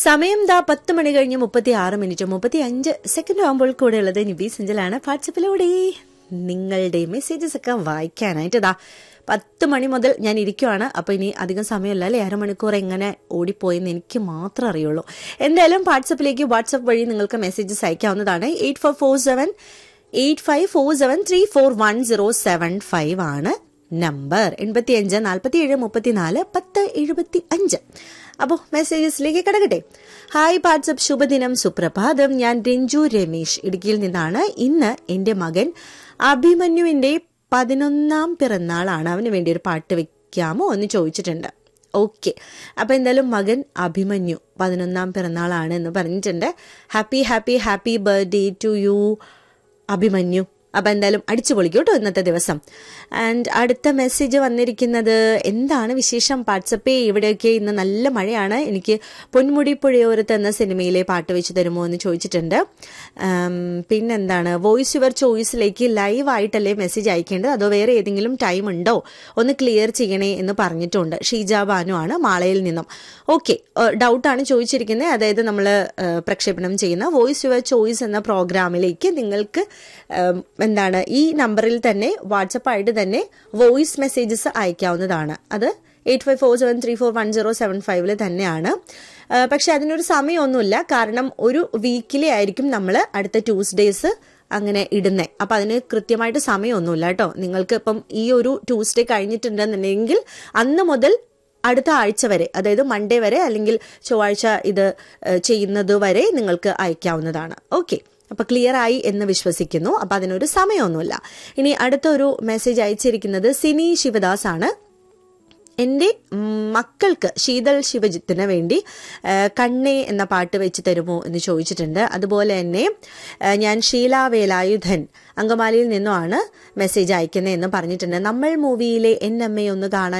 സമയം ദാ പത്ത് മണി കഴിഞ്ഞ് മുപ്പത്തി ആറ് മിനിറ്റ് മുപ്പത്തി അഞ്ച് സെക്കൻഡ് ആകുമ്പോൾ കൂടെ ഉള്ളത് നിബി സെഞ്ചലാണ് വാട്സപ്പിലൂടെ നിങ്ങളുടെ മെസ്സേജസ് ഒക്കെ വായിക്കാനായിട്ട് ദാ പത്ത് മണി മുതൽ ഞാൻ ഇരിക്കുവാണ് അപ്പോൾ ഇനി അധികം സമയമല്ല അല്ലേ അരമണിക്കൂർ എങ്ങനെ ഓടിപ്പോയെന്ന് എനിക്ക് മാത്രമേ അറിയുള്ളൂ എന്തായാലും വാട്സപ്പിലേക്ക് വാട്സപ്പ് വഴി നിങ്ങൾക്ക് മെസ്സേജസ് അയക്കാവുന്നതാണ് eight four four seven eight five four seven three four one zero seven five ആണ് നമ്പർ എൺപത്തി അഞ്ച് നാൽപ്പത്തി ഏഴ് മുപ്പത്തിനാല് പത്ത് എഴുപത്തി അഞ്ച് അപ്പോൾ മെസ്സേജസിലേക്ക് കിടക്കട്ടെ ഹായ് വാട്സപ്പ് ശുഭദിനം സുപ്രഭാതം ഞാൻ രഞ്ജു രമേശ് ഇടുക്കിയിൽ നിന്നാണ് ഇന്ന് എൻ്റെ മകൻ അഭിമന്യുവിൻ്റെ പതിനൊന്നാം പിറന്നാളാണ് അവന് വേണ്ടി ഒരു പാട്ട് വെക്കാമോ എന്ന് ചോദിച്ചിട്ടുണ്ട് ഓക്കെ അപ്പോൾ എന്തായാലും മകൻ അഭിമന്യു പതിനൊന്നാം പിറന്നാളാണ് എന്ന് പറഞ്ഞിട്ടുണ്ട് happy happy happy birthday to you Abhimanyu appam എന്തായാലും അടിച്ചു പൊളിക്കും കേട്ടോ ഇന്നത്തെ ദിവസം ആൻഡ് അടുത്ത മെസ്സേജ് വന്നിരിക്കുന്നത് എന്താണ് വിശേഷം വാട്സപ്പേ ഇവിടെയൊക്കെ ഇന്ന് നല്ല മഴയാണ് എനിക്ക് പൊന്മുടി പുഴയോരത്ത് എന്ന സിനിമയിലെ പാട്ട് വെച്ച് തരുമോ എന്ന് ചോദിച്ചിട്ടുണ്ട് പിന്നെന്താണ് വോയിസ് യുവർ ചോയ്സിലേക്ക് ലൈവ് ആയിട്ടല്ലേ മെസ്സേജ് അയക്കേണ്ടത് അതോ വേറെ ഏതെങ്കിലും ടൈം ഉണ്ടോ ഒന്ന് ക്ലിയർ ചെയ്യണേ എന്ന് പറഞ്ഞിട്ടുണ്ട് ഷീജ ബാനു ആണ് മാളയിൽ നിന്നും ഓക്കെ ഡൗട്ടാണ് ചോദിച്ചിരിക്കുന്നത് അതായത് നമ്മൾ പ്രക്ഷേപണം ചെയ്യുന്ന വോയിസ് യുവർ ചോയ്സ് എന്ന പ്രോഗ്രാമിലേക്ക് നിങ്ങൾക്ക് എന്താണ് ഈ നമ്പറിൽ തന്നെ വാട്സപ്പായിട്ട് തന്നെ വോയിസ് മെസ്സേജസ് അയക്കാവുന്നതാണ് അത് eight five four seven three four one zero seven ഫൈവിൽ തന്നെയാണ് പക്ഷെ അതിനൊരു സമയമൊന്നുമില്ല കാരണം ഒരു വീക്കിലെ ആയിരിക്കും നമ്മൾ അടുത്ത ട്യൂസ്ഡേസ് അങ്ങനെ ഇടുന്നേ അപ്പം അതിന് കൃത്യമായിട്ട് സമയമൊന്നുമില്ല കേട്ടോ നിങ്ങൾക്ക് ഇപ്പം ഈ ഒരു ട്യൂസ്ഡേ കഴിഞ്ഞിട്ടുണ്ടെന്നുണ്ടെങ്കിൽ അന്ന് മുതൽ അടുത്ത ആഴ്ച വരെ അതായത് മൺഡേ വരെ അല്ലെങ്കിൽ ചൊവ്വാഴ്ച ഇത് ചെയ്യുന്നത് വരെ നിങ്ങൾക്ക് അയക്കാവുന്നതാണ് ഓക്കെ അപ്പൊ ക്ലിയർ ആയി എന്ന് വിശ്വസിക്കുന്നു അപ്പൊ അതിനൊരു സമയമൊന്നുമില്ല ഇനി അടുത്തൊരു മെസ്സേജ് അയച്ചിരിക്കുന്നത് സിനി ശിവദാസ് ആണ് എൻ്റെ മക്കൾക്ക് ശീതൾ ശിവജിത്തിന് വേണ്ടി കണ്ണേ എന്ന പാട്ട് വെച്ച് തരുമോ എന്ന് ചോദിച്ചിട്ടുണ്ട് അതുപോലെ തന്നെ ഞാൻ ഷീല വേലായുധൻ അങ്കമാലിയിൽ നിന്നുമാണ് മെസ്സേജ് അയക്കുന്നത് എന്ന് പറഞ്ഞിട്ടുണ്ട് നമ്മൾ മൂവിയിലെ എന്നമ്മയെ ഒന്ന് കാണാൻ